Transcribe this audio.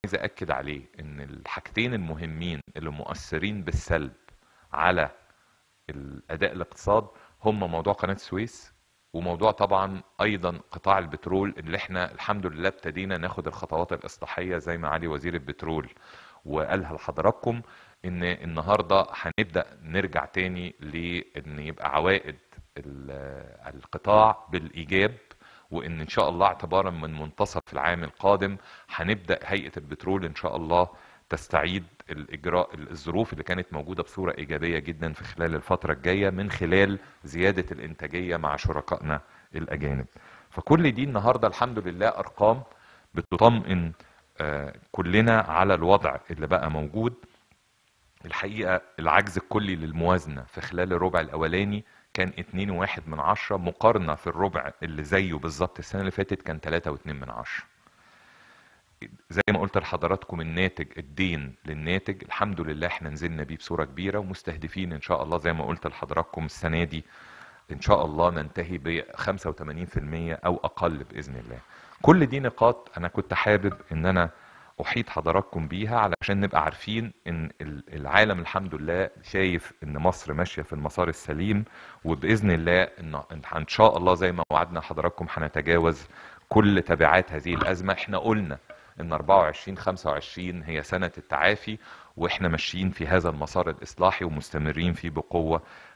عايز اكد عليه ان الحاجتين المهمين اللي مؤثرين بالسلب على الاداء الاقتصاد هم موضوع قناه السويس وموضوع طبعا ايضا قطاع البترول اللي احنا الحمد لله ابتدينا ناخد الخطوات الاصلاحيه زي ما علي وزير البترول وقالها لحضراتكم ان النهارده هنبدا نرجع تاني لان يبقى عوائد القطاع بالايجاب وان ان شاء الله اعتبارا من منتصف العام القادم هنبدا هيئه البترول ان شاء الله تستعيد الاجراء الظروف اللي كانت موجوده بصوره ايجابيه جدا في خلال الفتره الجايه من خلال زياده الانتاجيه مع شركائنا الاجانب. فكل دي النهارده الحمد لله ارقام بتطمئن كلنا على الوضع اللي بقى موجود. الحقيقه العجز الكلي للموازنه في خلال الربع الاولاني كان 2.1 من عشرة مقارنة في الربع اللي زيه بالظبط السنة اللي فاتت كان 3.2 من عشرة زي ما قلت لحضراتكم الناتج الدين للناتج الحمد لله احنا نزلنا بيه بصورة كبيرة ومستهدفين ان شاء الله زي ما قلت لحضراتكم السنة دي ان شاء الله ننتهي ب 85% او اقل باذن الله كل دي نقاط انا كنت حابب ان انا احيط حضراتكم بيها علشان نبقى عارفين ان العالم الحمد لله شايف ان مصر ماشيه في المسار السليم وباذن الله ان ان شاء الله زي ما وعدنا حضراتكم هنتجاوز كل تبعات هذه الازمه احنا قلنا ان 24 25 هي سنه التعافي واحنا ماشيين في هذا المسار الاصلاحي ومستمرين فيه بقوه